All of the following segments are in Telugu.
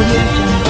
audio jungle.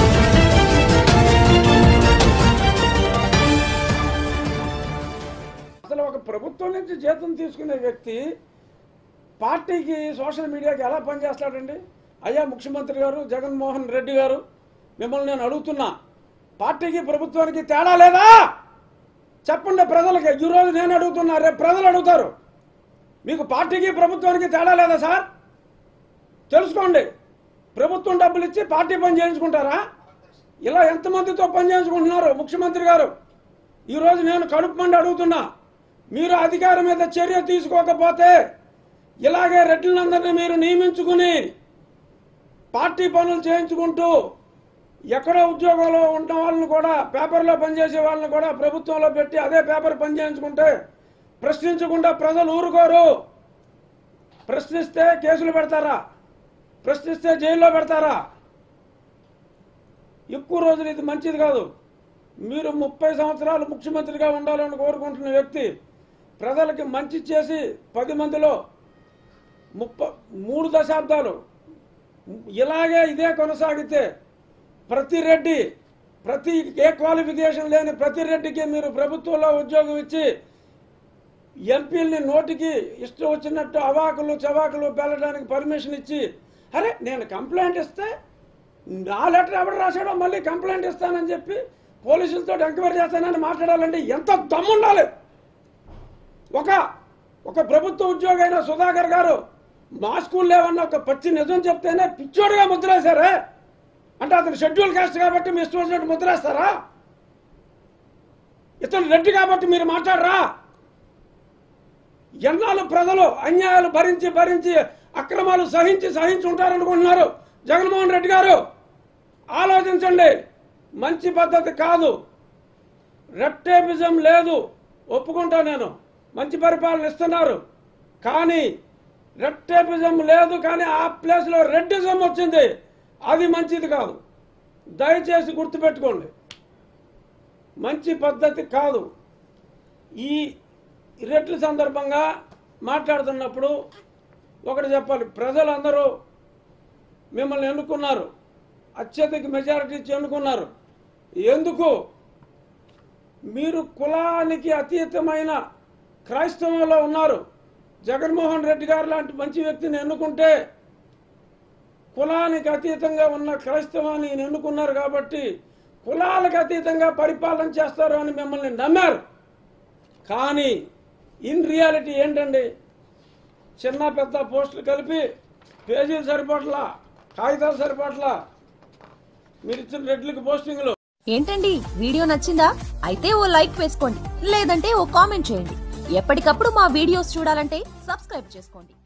అసలు ఒక ప్రభుత్వం నుంచి జీతం తీసుకునే వ్యక్తి పార్టీకి సోషల్ మీడియాకి ఎలా పనిచేస్తాడండి అయ్యా ముఖ్యమంత్రి గారు జగన్మోహన్ రెడ్డి గారు మిమ్మల్ని నేను అడుగుతున్నా పార్టీకి ప్రభుత్వానికి తేడా లేదా చెప్పండి ప్రజలకి ఈరోజు నేను అడుగుతున్నా రేపు ప్రజలు అడుగుతారు మీకు పార్టీకి ప్రభుత్వానికి తేడా లేదా సార్ తెలుసుకోండి ప్రభుత్వం డబ్బులు ఇచ్చి పార్టీ పని చేయించుకుంటారా ఇలా ఎంతమందితో పని చేయించుకుంటున్నారు ముఖ్యమంత్రి గారు ఈరోజు నేను కడుపు మండి అడుగుతున్నా మీరు అధికారం మీద చర్య తీసుకోకపోతే ఇలాగే రెడ్లందరినీ మీరు నియమించుకుని పార్టీ పనులు చేయించుకుంటూ ఎక్కడో ఉద్యోగంలో ఉన్న వాళ్ళని కూడా పేపర్లో పనిచేసే వాళ్ళని కూడా ప్రభుత్వంలో పెట్టి అదే పేపర్ పని చేయించుకుంటే ప్రశ్నించకుండా ప్రజలు ఊరుకోరు ప్రశ్నిస్తే కేసులు పెడతారా ప్రశ్నిస్తే జైల్లో పెడతారా ఎక్కువ రోజులు ఇది మంచిది కాదు మీరు ముప్పై సంవత్సరాలు ముఖ్యమంత్రిగా ఉండాలని కోరుకుంటున్న వ్యక్తి ప్రజలకి మంచి చేసి పది మందిలో ముప్ప మూడు దశాబ్దాలు ఇలాగే ఇదే కొనసాగితే ప్రతి రెడ్డి ప్రతి ఏ క్వాలిఫికేషన్ లేని ప్రతి రెడ్డికి మీరు ప్రభుత్వంలో ఉద్యోగం ఇచ్చి ఎంపీల్ని నోటికి ఇష్టం వచ్చినట్టు అవాకులు చవాకులు పెళ్ళడానికి పర్మిషన్ ఇచ్చి అరే నేను కంప్లైంట్ ఇస్తే నా లెటర్ ఎవడు రాశాడో మళ్ళీ కంప్లైంట్ ఇస్తానని చెప్పి పోలీసులతో ఎంక్వైరీ చేస్తానని మాట్లాడాలంటే ఎంత దమ్ముండాలి ఒక ఒక ప్రభుత్వ ఉద్యోగి అయిన సుధాకర్ గారు మా స్కూల్లో ఏమన్నా ఒక పచ్చి నిజం చెప్తేనే పిచ్చోడుగా ముద్రేశారే అంటే అతను షెడ్యూల్ కాస్ట్ కాబట్టి మీ ఇష్టం వచ్చినట్టు ముద్రేస్తారా ఇతను రెడ్డి కాబట్టి మీరు మాట్లాడరా ఎన్నాళ్ళు ప్రజలు అన్యాయాలు భరించి భరించి అక్రమాలు సహించి సహించి ఉంటారనుకుంటున్నారు జగన్మోహన్ రెడ్డి గారు ఆలోచించండి మంచి పద్ధతి కాదు రెప్టేపిజం లేదు ఒప్పుకుంటా నేను మంచి పరిపాలన ఇస్తున్నారు కానీ రెప్టేపిజం లేదు కానీ ఆ ప్లేస్లో రెడ్డిజం వచ్చింది అది మంచిది కాదు దయచేసి గుర్తుపెట్టుకోండి మంచి పద్ధతి కాదు ఈ రెట్ల సందర్భంగా మాట్లాడుతున్నప్పుడు ఒకటి చెప్పాలి ప్రజలందరూ మిమ్మల్ని ఎన్నుకున్నారు అత్యధిక మెజారిటీ ఇచ్చి ఎన్నుకున్నారు ఎందుకు మీరు కులానికి అతీతమైన క్రైస్తవంలో ఉన్నారు జగన్మోహన్ రెడ్డి గారు లాంటి మంచి వ్యక్తిని ఎన్నుకుంటే కులానికి అతీతంగా ఉన్న క్రైస్తవాన్ని ఈయన ఎన్నుకున్నారు కాబట్టి కులాలకు అతీతంగా పరిపాలన చేస్తారు అని మిమ్మల్ని నమ్మారు కానీ ఇన్ రియాలిటీ ఏంటండి చిన్న పెద్ద పోస్టులు కలిపి పేజీలు సరిపట్ల కాగితాలు సరిపట్ల మీరు ఇచ్చిన రెడ్లకి పోస్టింగ్లు ఏంటండి వీడియో నచ్చిందా అయితే ఓ లైక్ వేసుకోండి లేదంటే ఓ కామెంట్ చేయండి ఎప్పటికప్పుడు మా వీడియోస్ చూడాలంటే సబ్స్క్రైబ్ చేసుకోండి